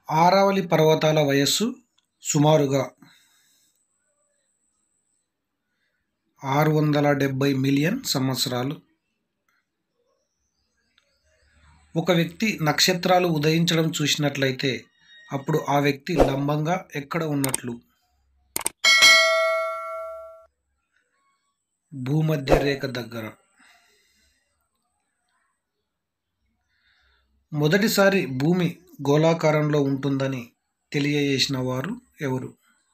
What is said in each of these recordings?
ఆరావళి పర్వతాల వయస్సు సుమారుగా ఆరు వందల డెబ్బై మిలియన్ సంవత్సరాలు ఒక వ్యక్తి నక్షత్రాలు ఉదయించడం చూసినట్లయితే అప్పుడు ఆ వ్యక్తి లంబంగా ఎక్కడ ఉన్నట్లు భూమధ్య రేఖ దగ్గర మొదటిసారి భూమి గోళాకారంలో ఉంటుందని తెలియజేసిన వారు ఎవరు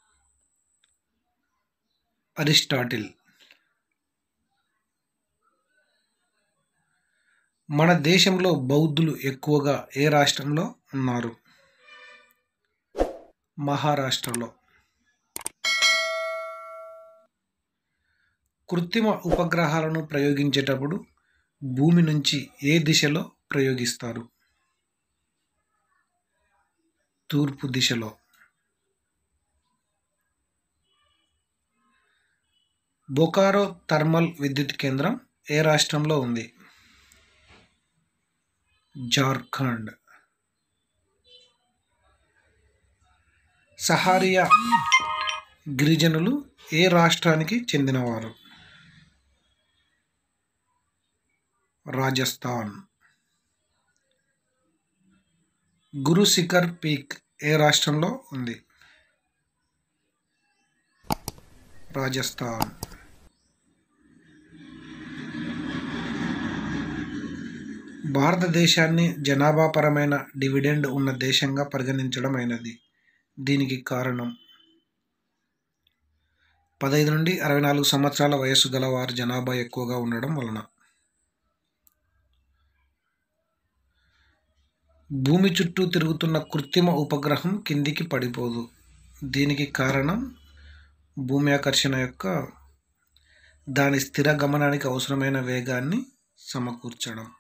అరిస్టాటిల్ మన దేశంలో బౌద్ధులు ఎక్కువగా ఏ రాష్ట్రంలో ఉన్నారు మహారాష్ట్రలో కృత్రిమ ఉపగ్రహాలను ప్రయోగించేటప్పుడు భూమి నుంచి ఏ దిశలో ప్రయోగిస్తారు తూర్పు దిశలో బొకారో థర్మల్ విద్యుత్ కేంద్రం ఏ రాష్ట్రంలో ఉంది జార్ఖండ్ సహారియా గిరిజనులు ఏ రాష్ట్రానికి చెందినవారు రాజస్థాన్ గురు శిఖర్ పీక్ ఏ రాష్ట్రంలో ఉంది రాజస్థాన్ భారతదేశాన్ని జనాభాపరమైన డివిడెండ్ ఉన్న దేశంగా పరిగణించడం అయినది దీనికి కారణం పదహైదు నుండి అరవై నాలుగు సంవత్సరాల వయస్సు గల వారి జనాభా ఎక్కువగా ఉండడం వలన భూమి చుట్టూ తిరుగుతున్న కృత్రిమ ఉపగ్రహం కిందికి పడిపోదు దీనికి కారణం భూమి ఆకర్షణ యొక్క దాని స్థిర గమనానికి అవసరమైన వేగాన్ని సమకూర్చడం